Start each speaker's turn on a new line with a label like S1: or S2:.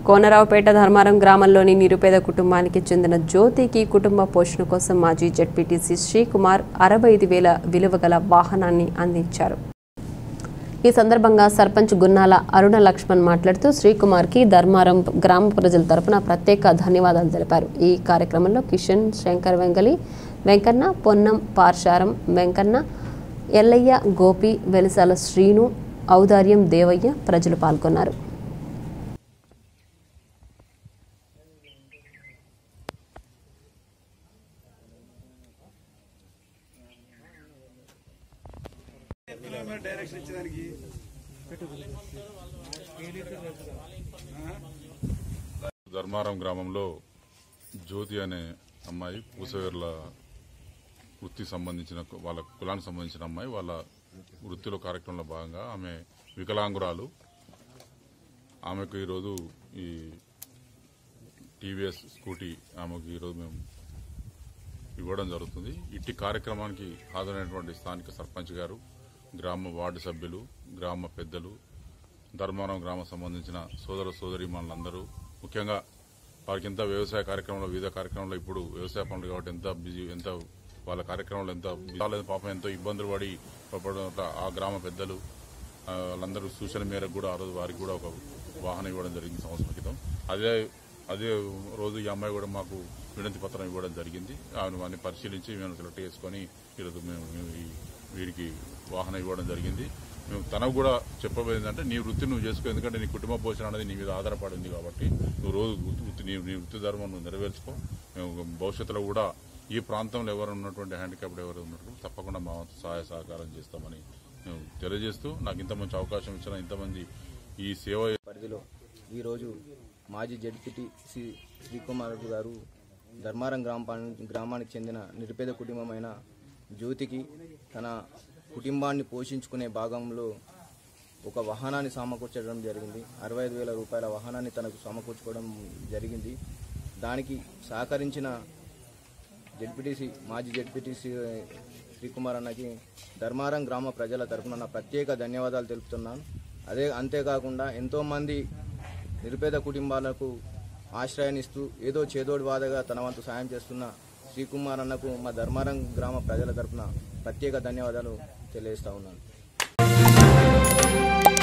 S1: కోనరావుపేట ధర్మారం గ్రామంలోని నిరుపేద కుటుంబానికి చెందిన జ్యోతికి కుటుంబ పోషణ కోసం మాజీ జడ్పీటీసీ శ్రీకుమార్ అరవై ఐదు వేల విలువ గల వాహనాన్ని అందించారు ఈ సందర్భంగా సర్పంచ్ గున్నాల అరుణ లక్ష్మణ్ మాట్లాడుతూ శ్రీకుమార్కి ధర్మారం గ్రామ ప్రజల తరపున ప్రత్యేక ధన్యవాదాలు తెలిపారు ఈ కార్యక్రమంలో కిషన్ శంకర్ వెంగలి వెంకన్న పొన్నం పార్శారం వెంకన్న ఎల్లయ్య గోపి వెలిసాల శ్రీను ఔదార్యం దేవయ్య ప్రజలు పాల్గొన్నారు
S2: ధర్మారం గ్రామంలో జ్యోతి అనే అమ్మాయి పూసవేర్ల వృత్తి సంబంధించిన వాళ్ళ కులానికి సంబంధించిన అమ్మాయి వాళ్ళ వృత్తిలో కార్యక్రమంలో భాగంగా ఆమె వికలాంగురాలు ఆమెకు ఈరోజు ఈ టీవీఎస్ స్కూటీ ఆమెకు ఈరోజు మేము ఇవ్వడం జరుగుతుంది ఇట్టి కార్యక్రమానికి హాజరైనటువంటి స్థానిక సర్పంచ్ గారు గ్రామ వార్డు సభ్యులు గ్రామ పెద్దలు ధర్మారం గ్రామం సంబంధించిన సోదర సోదరీమణులందరూ ముఖ్యంగా వారికి ఎంత వ్యవసాయ కార్యక్రమంలో వివిధ కార్యక్రమంలో ఇప్పుడు వ్యవసాయ పనులు కాబట్టి ఎంత బిజీ ఎంత వాళ్ళ కార్యక్రమంలో ఎంత బిజీ- పాపం ఎంతో ఇబ్బందులు పడి పడడం వల్ల ఆ గ్రామ పెద్దలు ఆ, వాళ్ళందరూ సూచన మేరకు కూడా ఆ రోజు వారికి కూడా ఒక వాహనం ఇవ్వడం జరిగింది సంవత్సరం క్రితం అదే అదే రోజు ఈ అమ్మాయి కూడా మాకు వినతి పత్రం ఇవ్వడం జరిగింది ఆమెను వారిని పరిశీలించి మేము సెలెక్ట్ చేసుకొని ఈరోజు మేము మేము ఈ వీరికి వాహనం ఇవ్వడం జరిగింది మేము తనకు కూడా చెప్పబోయిందంటే నీ వృత్తి నువ్వు చేసుకో ఎందుకంటే నీ కుటుంబ పోషణ అనేది నీ మీద ఆధారపడి ఉంది కాబట్టి నువ్వు రోజు వృత్తి- వృత్తి నీ నీ వృత్తి ధర్మం నువ్వు నెరవేర్చుకో మేము భవిష్యత్తులో కూడా ఈ ప్రాంతంలో ఎవరు ఉన్నటువంటి హ్యాండిక్యాప్డ్ ఎవరు ఉన్నట్టు తప్పకుండా మా వంతు సహాయ సహకారం చేస్తామని మేము తెలియజేస్తూ నాకు ఇంత మంచి అవకాశం ఇచ్చిన ఇంతమంది ఈ సేవ
S3: పరిధిలో ఈరోజు మాజీ జడ్పీటీ శ్రీ శ్రీకుమార్ గారు ధర్మారం గ్రామ పం- గ్రామానికి చెందిన నిరుపేద కుటుంబమైన జ్యోతికి తన కుటుంబాన్ని పోషించుకునే భాగంలో ఒక వాహనాన్ని సమకూర్చడం జరిగింది అరవై ఐదు వేల రూపాయల వాహనాన్ని తనకు సమకూర్చుకోవడం జరిగింది దానికి సహకరించిన జడ్పీటీసీ మాజీ జడ్పీటీసీ శ్రీకుమార్ అన్నకి ధర్మారం గ్రామ ప్రజల తరఫున నా ప్రత్యేక ధన్యవాదాలు తెలుపుతున్నాను అదే అంతేకాకుండా ఎంతోమంది నిరుపేద కుటుంబాలకు ఆశ్రయాన్నిస్తూ ఏదో చేదోడు వాదగా తన వంతు సాయం చేస్తున్న శ్రీకుమార్ అన్నకు మా ధర్మారం గ్రామ ప్రజల తరఫున ప్రత్యేక ధన్యవాదాలు తెలియజేస్తా ఉన్నాను